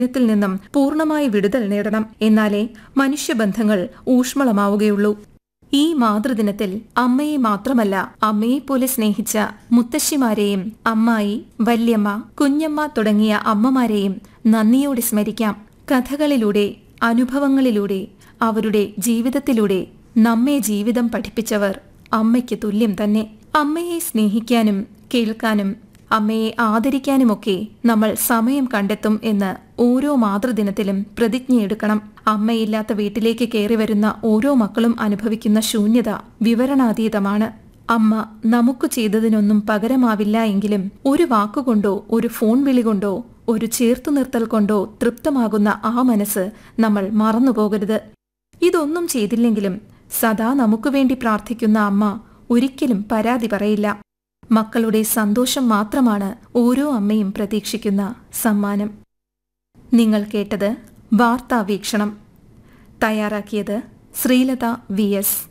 ത്തിൽ നിന്നും പൂർണ്ണമായി വിടുതൽ നേടണം എന്നാലേ മനുഷ്യബന്ധങ്ങൾ ഊഷ്മളമാവുകയുള്ളൂ ഈ മാതൃദിനത്തിൽ അമ്മയെ മാത്രമല്ല അമ്മയെപ്പോലെ സ്നേഹിച്ച മുത്തശ്ശിമാരെയും അമ്മായി വല്യമ്മ കുഞ്ഞമ്മ തുടങ്ങിയ അമ്മമാരെയും നന്ദിയോടെ സ്മരിക്കാം കഥകളിലൂടെ അനുഭവങ്ങളിലൂടെ അവരുടെ ജീവിതത്തിലൂടെ നമ്മെ ജീവിതം പഠിപ്പിച്ചവർ അമ്മയ്ക്ക് തുല്യം തന്നെ അമ്മയെ സ്നേഹിക്കാനും കേൾക്കാനും അമ്മയെ ആദരിക്കാനുമൊക്കെ നമ്മൾ സമയം കണ്ടെത്തും എന്ന് ഓരോ മാതൃദിനത്തിലും പ്രതിജ്ഞയെടുക്കണം അമ്മയില്ലാത്ത വീട്ടിലേക്ക് കയറി വരുന്ന ഓരോ മക്കളും അനുഭവിക്കുന്ന ശൂന്യത വിവരണാതീതമാണ് അമ്മ നമുക്ക് ചെയ്തതിനൊന്നും പകരമാവില്ല എങ്കിലും ഒരു വാക്കുകൊണ്ടോ ഒരു ഫോൺ വിളി കൊണ്ടോ ഒരു ചേർത്തു നിർത്തൽ കൊണ്ടോ തൃപ്തമാകുന്ന ആ മനസ്സ് നമ്മൾ മറന്നുപോകരുത് ഇതൊന്നും ചെയ്തില്ലെങ്കിലും സദാ നമുക്ക് വേണ്ടി പ്രാർത്ഥിക്കുന്ന അമ്മ ഒരിക്കലും പരാതി പറയില്ല മക്കളുടെ സന്തോഷം മാത്രമാണ് ഓരോ അമ്മയും പ്രതീക്ഷിക്കുന്ന സമ്മാനം നിങ്ങൾ കേട്ടത് വാർത്താ വീക്ഷണം തയ്യാറാക്കിയത് ശ്രീലത വി എസ്